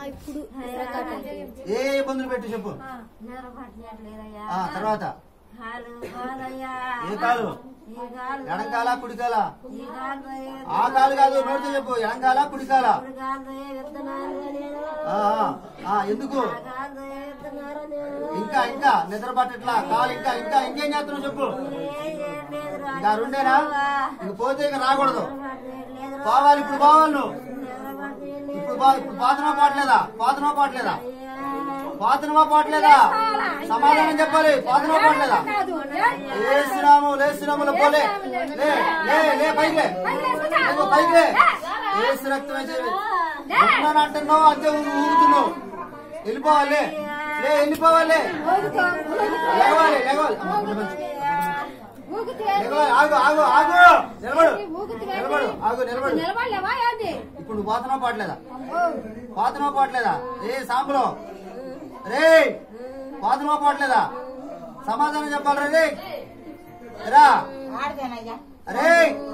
ఇప్పుడు ఏ ఇబ్బందులు పెట్టి చెప్పు నిద్రపట్టలేదయ్యా ఆ తర్వాత కాలు కాదయ్యా ఏ కాలు ఈ కాలు ఎడంకాల కుడికాల ఈ కాలు ఆ కాలు కాదు నోటితో చెప్పు ఎడంకాల కుడికాల ఇప్పుడు కాలు విత్తనాలు నేను ఆ, ఆ, ఆ, ఎందుకు ఆ కాలు విత్తనాలు నేను ఇంకా ఇంకా నిద్ర పట్టట్లా కాలు ఇంకా ఇంకా ఇంకేం చేస్తున్నావు చెప్పు ఏం చేయట్లేదు రా. ఇంకా రెండేనా ఇంక పోతే ఇక రాకూడదు నిద్రపట్టలేదు రా. పోవాలి ఇప్పుడు పోవాలి నువ్వు నిద్రపట్టలేదు. ఇప్పుడు బా- ఇప్పుడు పాతనమా పాటలేదా పాతనమా పాటలేదా పాతనమా పాటలేదా సమాధానం చెప్పాలి పాతనమా పాటలేదా లేసినాము లేసినాములు పోలే లే లే లే పైకి లే లేవు, పైకి లే ఏసు రక్తమే చేయి ఉంటున్నాను అంటున్నావు అంతే ఊ- ఊగుతున్నావు వెళ్ళిపోవాలి లే లే వెళ్ళిపోవాలి లేవాలి లేవాలి అమ్మ, గుండె మంచి. లేవాలి ఆగు ఆగు ఆగు నిలబడు నిలబడు ఆగు నిలబడు నిలబడలేవా ఏంది ఇప్పుడు నువ్వు పాతనో పాటలేదా పాతనో పాటలేదా ఏ సాంబులో రే పాతనో పాటలేదా సమాధానం చెప్పాలి రే రా అరే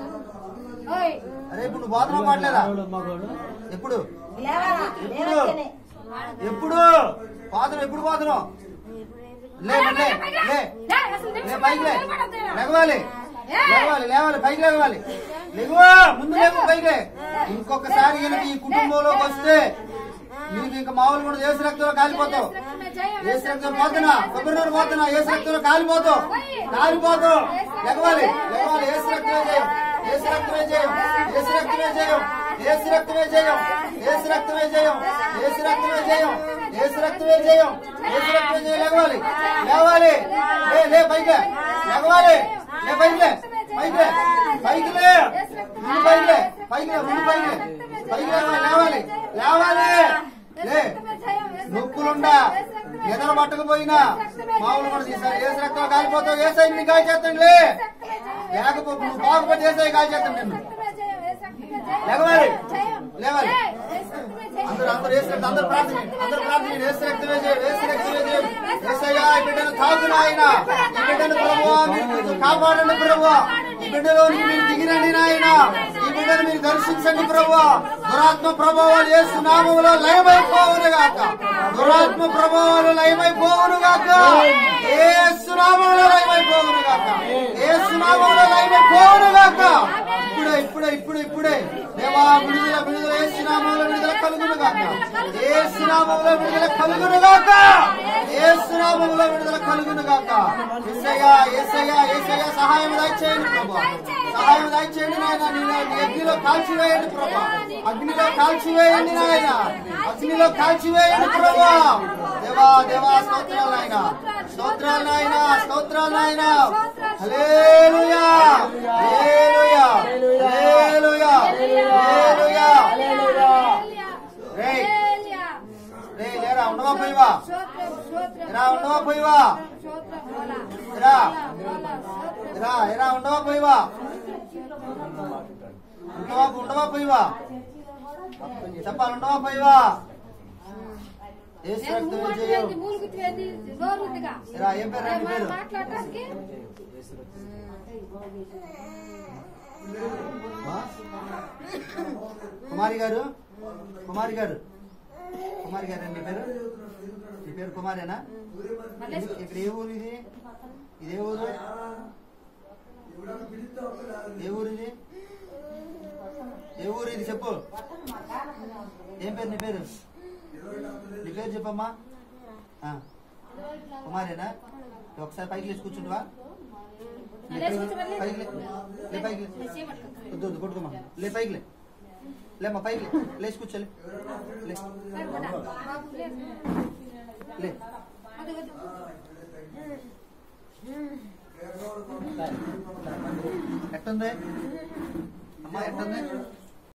ఓయ్ అరే ఇప్పుడు నువ్వు పాతనో పాటలేదా ఎప్పుడు ఎప్పుడు ఎప్పుడు పాతను ఎప్పుడు పాతను లే లే లే లే, అసలు లే నిమిషం పైకి లే నిలబడొద్దు. లేవాలి లేవాలి లేవాలి పైకి లేవాలి లేవు ముందు లేవు పైకి లే. ఇంకొకసారి కనుక ఈ కుటుంబంలోకి వస్తే నీకు ఇంకా మామూలు కూడా ఏసు రక్తంలో కాలిపోతావు రక్తమే జయం, ఏసు రక్తం పోతున్నా కొబ్బరి నూనె పోతున్నా ఏసు రక్తంలో కాలిపోతావు కాలిపోతావు లేవాలి లేవాలి ఏసు రక్తమే చేయం ఏసు రక్తమే చేయం ఏసు రక్తమే చేయం ఏసు రక్తమే చేయం ఏసు రక్తమే చేయం ఏసు రక్తమే చేయం ఏసు రక్తమే చేయం ఏసు రక్తమే చేయం లేవాలి లేవాలి లే లే పైకి లేవాలి లే పైకి లే పైకి లే పైకి లే ముందు పైకి లే పైకి లే ముందు పైకి లే పైకి లేవాలి లేవాలి లేవాలి లే నొప్పులుండా ఎదర పట్టకపోయినా మామూలు కూడా తీసారు ఏసు రక్తం కాలిపోతావు ఏసై నీ కాల్ చేస్తాను లే లేకపోతే నువ్వు బాగుపడి ఏసై కాల్ చేస్తాను నిన్ను లేవాలి లేవాలి అందరూ అందరూ ఏసు రక్తం అందరూ ప్రార్థన చేయండి. అందరూ ప్రార్థన చేయండి. ఏసు రక్తమే చేయండి ఏసు రక్తమే చేయండి ఏసయ్యా ఈ బిడ్డను తాకున ఆయన ఈ బిడ్డను ప్రభువా మీరు కాపాడండి ప్రభువా ఈ బిడ్డలో మీరు దిగిరండి నాయన ఈ బిడ్డను మీరు దర్శించండి ప్రభువా దురాత్మ ప్రభావాలు ఏసు నామములో లయమైపోవును గాక దురాత్మ ప్రభావాలు లయమైపోవును గాక ఏసు నామములో లయమైపోవును గాక ఏసు నామములో లయమైపోవును గాక ఇప్పుడే ఇప్పుడే ఇప్పుడే ఇప్పుడే దేవా విడుదల విడుదల ఏసు నామములో విడుదల కలుగును గాక ఏసు నామములో విడుదల కలుగును గాక ఏసు నామములో విడుదల కలుగును గాక యేసయ్యా యేసయ్యా యేసయ్యా సహాయం దయచేయండి ప్రభా సహాయం దయచేయండి నాయన నేను అగ్నిలో కాల్చివేయండి ప్రభా అగ్నిలో కాల్చివేయండి నాయన అగ్నిలో కాల్చివేయండి ప్రభా దేవా దేవా స్తోత్రాలు నాయన స్తోత్రాలు నాయన స్తోత్రాలు నాయన హల్లెలూయా హల్లెలూయా హల్లెలూయా హల్లెలూయా రేయ్ రేయ్ లేరా ఉండవా పోయివా రా ఉండవా పోయివా రా రా ఎరా ఉండవా పోయివా ఉండవా ఉండవా పోయివా చెప్పాలి ఉండవా పోయివా ఏసు రక్తమే జయం రా ఏం పేరు రా నీ పేరు మాట్లాడటానికి ఆ? కుమారి గారు కుమారి గారు కుమారి గారు నీ పేరు నీ పేరు కుమారేనా ఇది- ఇక్కడ ఏ ఊరు ఇది ఇది ఏ ఊరు ఏ ఊరు ఇది ఏ ఊరు ఇది చెప్పు ఏం పేరు నీ పేరు నీ పేరు చెప్పమ్మా ఆ. కుమారేనా ఒకసారి పైకి లేచి కూర్చుంటువా లే పైకి- పైకి లే. లే పైకి లే. వద్దు వద్దు కొట్టుకోమా లే పైకి లే లేమ్మా పైకి లే లేచి కూర్చోలే లే లే ఎట్టుంది అమ్మా ఎట్టుంది